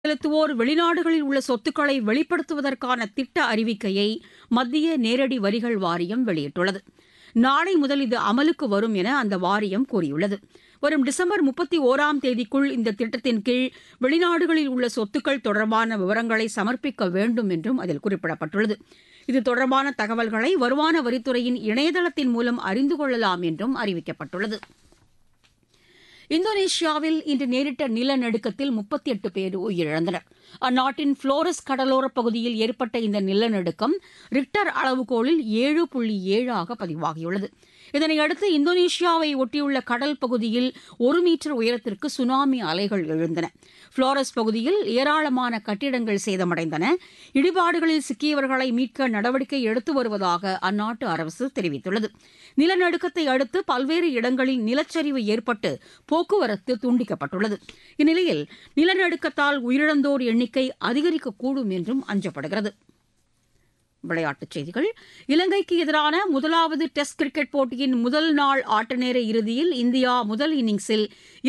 செலுத்துவோர் வெளிநாடுகளில் உள்ள சொத்துக்களை வெளிப்படுத்துவதற்கான திட்ட அறிவிக்கையை மத்திய நேரடி வரிகள் வாரியம் வெளியிட்டுள்ளது நாளை முதல் இது அமலுக்கு வரும் என அந்த வாரியம் கூறியுள்ளது வரும் டிசம்பர் முப்பத்தி ஓராம் தேதிக்குள் இந்த திட்டத்தின் கீழ் வெளிநாடுகளில் உள்ள சொத்துக்கள் தொடர்பான விவரங்களை சமர்ப்பிக்க வேண்டும் என்றும் அதில் குறிப்பிடப்பட்டுள்ளது இது தொடர்பான தகவல்களை வருமான வரித்துறையின் இணையதளத்தின் மூலம் அறிந்து கொள்ளலாம் என்றும் அறிவிக்கப்பட்டுள்ளது இந்தோனேஷியாவில் இன்று நேரிட்ட நிலநடுக்கத்தில் முப்பத்தி எட்டு பேர் உயிரிழந்தனர் அந்நாட்டின் புளோரஸ் கடலோரப் பகுதியில் ஏற்பட்ட இந்த நிலநடுக்கம் ரிக்டர் அளவுகோலில் ஏழு புள்ளி ஏழாக பதிவாகியுள்ளது இதனையடுத்து இந்தோனேஷியாவை ஒட்டியுள்ள கடல் பகுதியில் ஒரு மீட்டர் உயரத்திற்கு சுனாமி அலைகள் எழுந்தன புளோரஸ் பகுதியில் ஏராளமான கட்டிடங்கள் சேதமடைந்தன இடிபாடுகளில் சிக்கியவர்களை மீட்க நடவடிக்கை எடுத்து வருவதாக அந்நாட்டு அரசு தெரிவித்துள்ளது நிலநடுக்கத்தை அடுத்து பல்வேறு இடங்களில் நிலச்சரிவு ஏற்பட்டு போக்குவரத்து துண்டிக்கப்பட்டுள்ளது இந்நிலையில் நிலநடுக்கத்தால் உயிரிழந்தோர் எண்ணிக்கை அதிகரிக்கக்கூடும் என்றும் அஞ்சப்படுகிறது விளையாட்டுச் செய்திகள் இலங்கைக்கு எதிரான முதலாவது டெஸ்ட் கிரிக்கெட் போட்டியின் முதல் நாள் ஆட்டநேர இறுதியில் இந்தியா முதல் இன்னிங்ஸில்